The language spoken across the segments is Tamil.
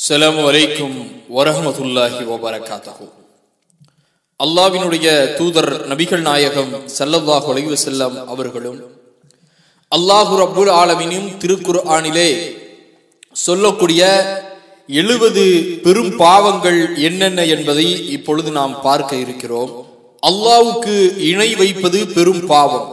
அஸ்ஸலாமு அலைக்கும் வரஹமத்துல்லாஹி வபரகாத்தஹு அல்லாவினுடைய தூதர் நபிகள் நாயகம் ஸல்லல்லாஹு அலைஹி வஸல்லம் அவர்களும் அல்லாஹு ரப்புல் ஆலமீனும் திருக்குர்ஆனிலே சொல்லக்கூடிய எழுபது பெரும் பாவங்கள் என்னென்ன என்பதை இப்பொழுது நாம் பார்க்க இருக்கிறோம் அல்லாவுக்கு இணை வைப்பது பெரும் பாவம்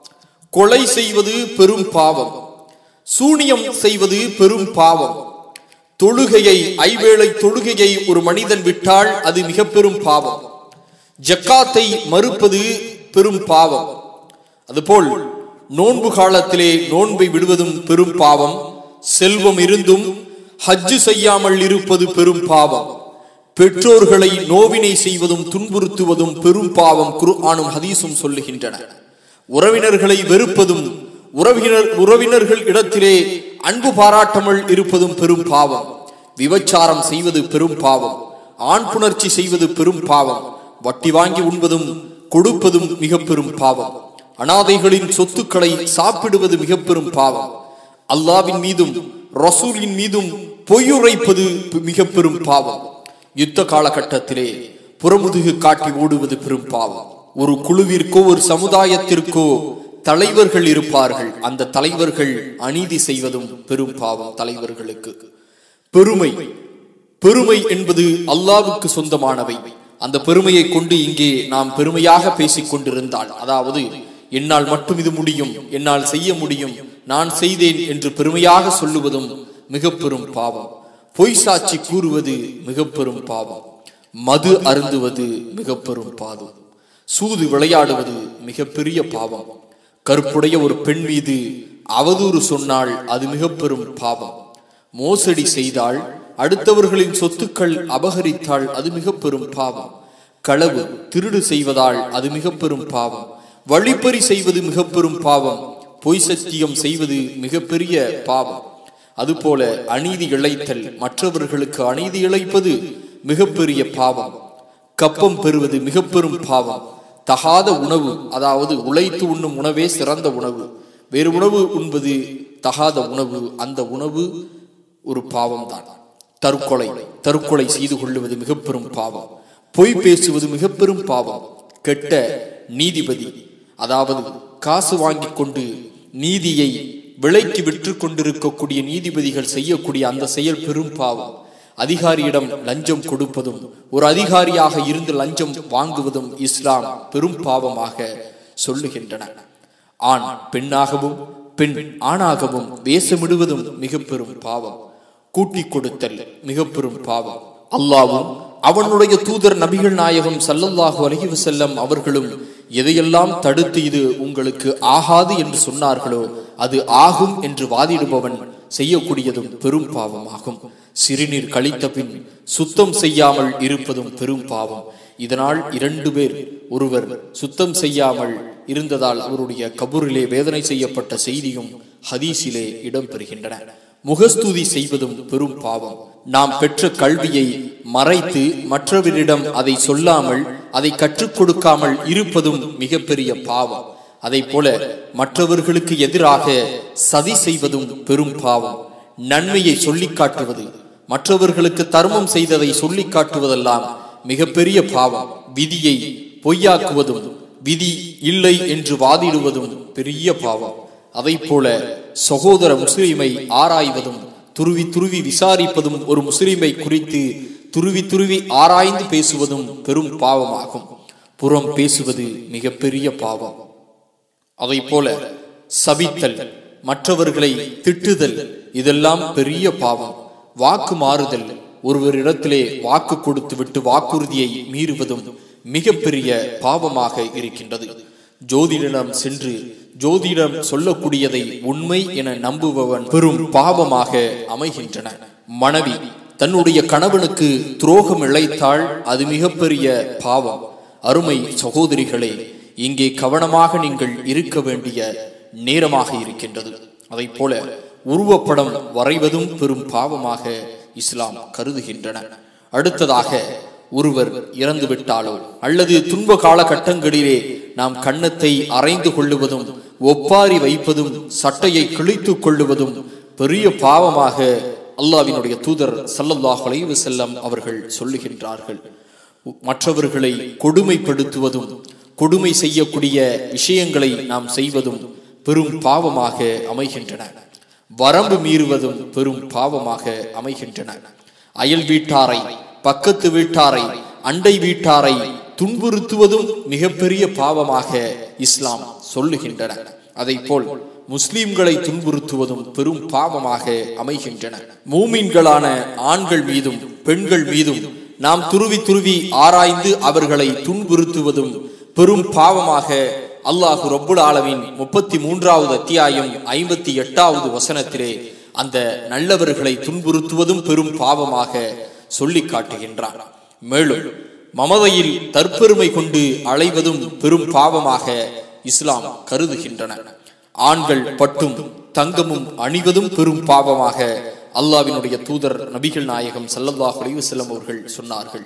கொலை செய்வது பெரும் பாவம் சூனியம் செய்வது பெரும் பாவம் தொழுகையை ஐவேளை தொழுகையை ஒரு மனிதன் விட்டால் அது மிக பெரும் பாவம் ஜக்காத்தை மறுப்பது பெரும் பாவம் அதுபோல் நோன்பு காலத்திலே நோன்பை விடுவதும் பெரும் பாவம் செல்வம் இருந்தும் ஹஜ்ஜு செய்யாமல் இருப்பது பெரும் பாவம் பெற்றோர்களை நோவினை செய்வதும் துன்புறுத்துவதும் பெரும் பாவம் குர்ஆனும் ஹதீஸும் சொல்லுகின்றன உறவினர்களை வெறுப்பதும் உறவினர் உறவினர்கள் இடத்திலே அன்பு பாராட்டாமல் இருப்பதும் பெரும் பாவம் விபச்சாரம் செய்வது பெரும் பாவம் ஆண் புணர்ச்சி செய்வது பெரும் பாவம் வட்டி வாங்கி உண்பதும் கொடுப்பதும் மிக பெரும் பாவம் அனாதைகளின் சொத்துக்களை சாப்பிடுவது மிக பெரும் பாவம் அல்லாவின் மீதும் ரசூலின் மீதும் பொய்யுரைப்பது மிக பெரும் பாவம் யுத்த காலகட்டத்திலே புறமுதுகு காட்டி ஓடுவது பெரும் பாவம் ஒரு குழுவிற்கோ ஒரு சமுதாயத்திற்கோ தலைவர்கள் இருப்பார்கள் அந்த தலைவர்கள் அநீதி செய்வதும் பெரும் பாவம் தலைவர்களுக்கு பெருமை பெருமை என்பது அல்லாவுக்கு சொந்தமானவை அந்த பெருமையை கொண்டு இங்கே நாம் பெருமையாக பேசிக் கொண்டிருந்தால் அதாவது என்னால் மட்டும் இது முடியும் என்னால் செய்ய முடியும் நான் செய்தேன் என்று பெருமையாக சொல்லுவதும் மிக பெரும் பாவம் பொய் சாட்சி கூறுவது மிக பெரும் பாவம் மது அருந்துவது மிக பெரும் பாவம் சூது விளையாடுவது மிக பெரிய பாவம் கருப்புடைய ஒரு பெண் மீது அவதூறு சொன்னால் அது மிக பெரும் பாவம் மோசடி செய்தால் அடுத்தவர்களின் சொத்துக்கள் அபகரித்தால் அது மிக பெரும் பாவம் களவு திருடு செய்வதால் அது மிக பெரும் பாவம் வழிப்பறி செய்வது மிக பெரும் பாவம் பொய் சத்தியம் செய்வது மிகப்பெரிய பாவம் அதுபோல அநீதி இழைத்தல் மற்றவர்களுக்கு அநீதி இழைப்பது மிகப்பெரிய பாவம் கப்பம் பெறுவது மிக பெரும் பாவம் தகாத உணவு அதாவது உழைத்து உண்ணும் உணவே சிறந்த உணவு வேறு உணவு உண்பது தகாத உணவு அந்த உணவு ஒரு பாவம் தான் தற்கொலை தற்கொலை செய்து கொள்ளுவது மிக பெரும் பாவம் பொய் பேசுவது மிக பெரும் பாவம் கெட்ட நீதிபதி அதாவது காசு வாங்கி கொண்டு நீதியை விலைக்கு விற்று கொண்டிருக்கக்கூடிய நீதிபதிகள் செய்யக்கூடிய அந்த செயல் பெரும் பாவம் அதிகாரியிடம் லஞ்சம் கொடுப்பதும் ஒரு அதிகாரியாக இருந்து லஞ்சம் வாங்குவதும் இஸ்லாம் பெரும் பாவமாக சொல்லுகின்றன ஆண் பெண்ணாகவும் பெண் ஆணாகவும் வேஷமிடுவதும் மிக பெரும் பாவம் கூட்டி கொடுத்தல் மிக பெரும் பாவம் அல்லாவும் அவனுடைய தூதர் நபிகள் நாயகம் சல்லல்லாஹு அலஹி வசல்லம் அவர்களும் எதையெல்லாம் தடுத்து இது உங்களுக்கு ஆகாது என்று சொன்னார்களோ அது ஆகும் என்று வாதிடுபவன் செய்யக்கூடியதும் பெரும் பாவமாகும் சிறுநீர் கழித்த பின் சுத்தம் செய்யாமல் இருப்பதும் பெரும் பாவம் இதனால் இரண்டு பேர் ஒருவர் சுத்தம் செய்யாமல் இருந்ததால் அவருடைய கபூரிலே வேதனை செய்யப்பட்ட செய்தியும் ஹதீஸிலே இடம்பெறுகின்றன முகஸ்துதி செய்வதும் பெரும் பாவம் நாம் பெற்ற கல்வியை மறைத்து மற்றவரிடம் அதை சொல்லாமல் அதை கற்றுக் கொடுக்காமல் இருப்பதும் மிகப்பெரிய பாவம் அதை போல மற்றவர்களுக்கு எதிராக சதி செய்வதும் பெரும் பாவம் நன்மையை சொல்லிக் காட்டுவது மற்றவர்களுக்கு தர்மம் செய்ததை சொல்லிக் காட்டுவதெல்லாம் மிகப்பெரிய பாவம் விதியை பொய்யாக்குவதும் விதி இல்லை என்று வாதிடுவதும் பெரிய பாவம் அதை போல சகோதர முஸ்லிமை ஆராய்வதும் துருவி துருவி விசாரிப்பதும் ஒரு முஸ்லிமை குறித்து துருவி துருவி ஆராய்ந்து பேசுவதும் பெரும் பாவமாகும் புறம் பேசுவது மிகப்பெரிய பாவம் அதை போல சபித்தல் மற்றவர்களை திட்டுதல் இதெல்லாம் பெரிய பாவம் வாக்கு மாறுதல் ஒருவரிடத்திலே வாக்கு கொடுத்து விட்டு வாக்குறுதியை மீறுவதும் மிகப்பெரிய பாவமாக இருக்கின்றது ஜோதிடம் சென்று ஜோதிடம் சொல்லக்கூடியதை உண்மை என நம்புபவன் பெரும் பாவமாக அமைகின்றன மனைவி தன்னுடைய கணவனுக்கு துரோகம் இழைத்தால் அது மிகப்பெரிய பாவம் அருமை சகோதரிகளே இங்கே கவனமாக நீங்கள் இருக்க வேண்டிய நேரமாக இருக்கின்றது அதை போல உருவப்படம் வரைவதும் பெரும் பாவமாக இஸ்லாம் கருதுகின்றன அடுத்ததாக ஒருவர் இறந்து விட்டாலோ அல்லது துன்ப காலகட்டங்களிலே நாம் கன்னத்தை அரைந்து கொள்ளுவதும் ஒப்பாரி வைப்பதும் சட்டையை கிழித்துக் கொள்ளுவதும் பெரிய பாவமாக அல்லாவினுடைய தூதர் சல்லல்லாஹ் அலைஹி வஸல்லம் அவர்கள் சொல்லுகின்றார்கள் மற்றவர்களை கொடுமைப்படுத்துவதும் கொடுமை செய்யக்கூடிய விஷயங்களை நாம் செய்வதும் பெரும் பாவமாக அமைகின்றன வரம்பு மீறுவதும் பெரும் பாவமாக அமைகின்றன அயல் வீட்டாரை பக்கத்து வீட்டாரை அண்டை வீட்டாரை துன்புறுத்துவதும் மிகப்பெரிய பாவமாக இஸ்லாம் சொல்லுகின்றன அதை போல் முஸ்லிம்களை துன்புறுத்துவதும் பெரும் பாவமாக அமைகின்றன மூமின்களான ஆண்கள் மீதும் பெண்கள் மீதும் நாம் துருவி துருவி ஆராய்ந்து அவர்களை துன்புறுத்துவதும் பெரும் பாவமாக அல்லாஹு ரப்புல் ஆலமின் முப்பத்தி மூன்றாவது அத்தியாயம் ஐம்பத்தி எட்டாவது வசனத்திலே அந்த நல்லவர்களை துன்புறுத்துவதும் பெரும் பாவமாக சொல்லி காட்டுகின்றார் மேலும் மமதையில் தற்பெருமை கொண்டு அலைவதும் பெரும் பாவமாக இஸ்லாம் கருதுகின்றன ஆண்கள் பட்டும் தங்கமும் அணிவதும் பெரும் பாவமாக அல்லாவினுடைய தூதர் நபிகள் நாயகம் சல்லல்லாஹ் அலைவசல்லம் அவர்கள் சொன்னார்கள்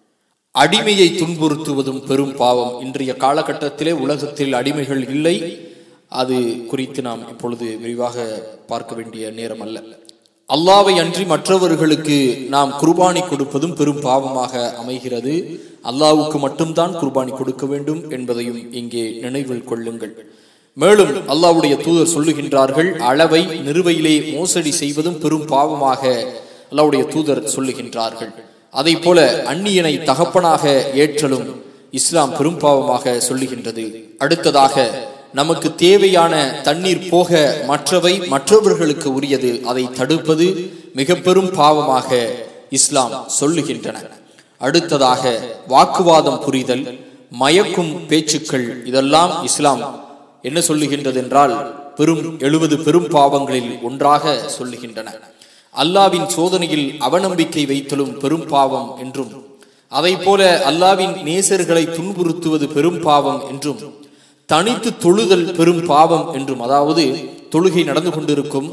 அடிமையை துன்புறுத்துவதும் பெரும் பாவம் இன்றைய காலகட்டத்திலே உலகத்தில் அடிமைகள் இல்லை அது குறித்து நாம் இப்பொழுது விரிவாக பார்க்க வேண்டிய நேரம் அல்ல அல்லாவை அன்றி மற்றவர்களுக்கு நாம் குர்பானி கொடுப்பதும் பெரும் பாவமாக அமைகிறது அல்லாவுக்கு மட்டும்தான் குர்பானி கொடுக்க வேண்டும் என்பதையும் இங்கே நினைவில் கொள்ளுங்கள் மேலும் அல்லாவுடைய தூதர் சொல்லுகின்றார்கள் அளவை நிறுவையிலே மோசடி செய்வதும் பெரும் பாவமாக அல்லாவுடைய தூதர் சொல்லுகின்றார்கள் அதை போல அந்நியனை தகப்பனாக ஏற்றலும் இஸ்லாம் பெரும் பாவமாக சொல்லுகின்றது அடுத்ததாக நமக்கு தேவையான தண்ணீர் போக மற்றவை மற்றவர்களுக்கு உரியது அதை தடுப்பது மிக பெரும் பாவமாக இஸ்லாம் சொல்லுகின்றன அடுத்ததாக வாக்குவாதம் புரிதல் மயக்கும் பேச்சுக்கள் இதெல்லாம் இஸ்லாம் என்ன சொல்லுகின்றது என்றால் பெரும் எழுபது பெரும் பாவங்களில் ஒன்றாக சொல்லுகின்றன அல்லாவின் சோதனையில் அவநம்பிக்கை வைத்தலும் பெரும் பாவம் என்றும் அதை போல அல்லாவின் நேசர்களை துன்புறுத்துவது பெரும் பாவம் என்றும் தனித்து தொழுதல் பெரும் பாவம் என்றும் அதாவது தொழுகை நடந்து கொண்டிருக்கும்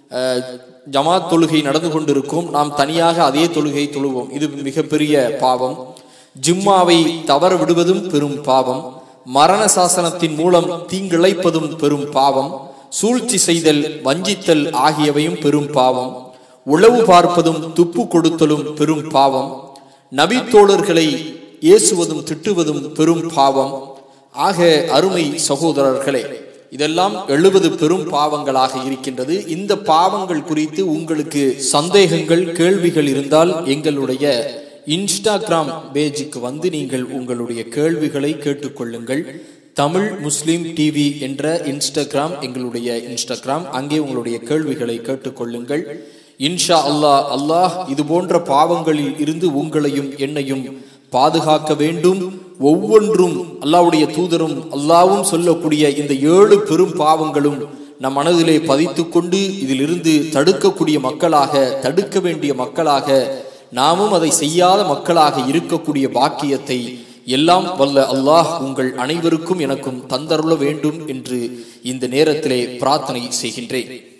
ஜமாத் தொழுகை நடந்து கொண்டிருக்கும் நாம் தனியாக அதே தொழுகை தொழுவோம் இது மிகப்பெரிய பாவம் ஜிம்மாவை தவற விடுவதும் பெரும் பாவம் மரண சாசனத்தின் மூலம் தீங்கிழைப்பதும் பெரும் பாவம் சூழ்ச்சி செய்தல் வஞ்சித்தல் ஆகியவையும் பெரும் பாவம் உளவு பார்ப்பதும் துப்பு கொடுத்தலும் பெரும் பாவம் நபித்தோழர்களை ஏசுவதும் திட்டுவதும் பெரும் பாவம் ஆக அருமை சகோதரர்களே இதெல்லாம் எழுபது பெரும் பாவங்களாக இருக்கின்றது இந்த பாவங்கள் குறித்து உங்களுக்கு சந்தேகங்கள் கேள்விகள் இருந்தால் எங்களுடைய இன்ஸ்டாகிராம் பேஜுக்கு வந்து நீங்கள் உங்களுடைய கேள்விகளை கேட்டுக்கொள்ளுங்கள் தமிழ் முஸ்லிம் டிவி என்ற இன்ஸ்டாகிராம் எங்களுடைய இன்ஸ்டாகிராம் அங்கே உங்களுடைய கேள்விகளை கேட்டுக்கொள்ளுங்கள் இன்ஷா அல்லாஹ் அல்லாஹ் இது போன்ற பாவங்களில் இருந்து உங்களையும் என்னையும் பாதுகாக்க வேண்டும் ஒவ்வொன்றும் அல்லாவுடைய தூதரும் அல்லாவும் சொல்லக்கூடிய இந்த ஏழு பெரும் பாவங்களும் நம் மனதிலே பதித்து கொண்டு இதிலிருந்து தடுக்கக்கூடிய மக்களாக தடுக்க வேண்டிய மக்களாக நாமும் அதை செய்யாத மக்களாக இருக்கக்கூடிய பாக்கியத்தை எல்லாம் வல்ல அல்லாஹ் உங்கள் அனைவருக்கும் எனக்கும் தந்தருள வேண்டும் என்று இந்த நேரத்திலே பிரார்த்தனை செய்கின்றேன்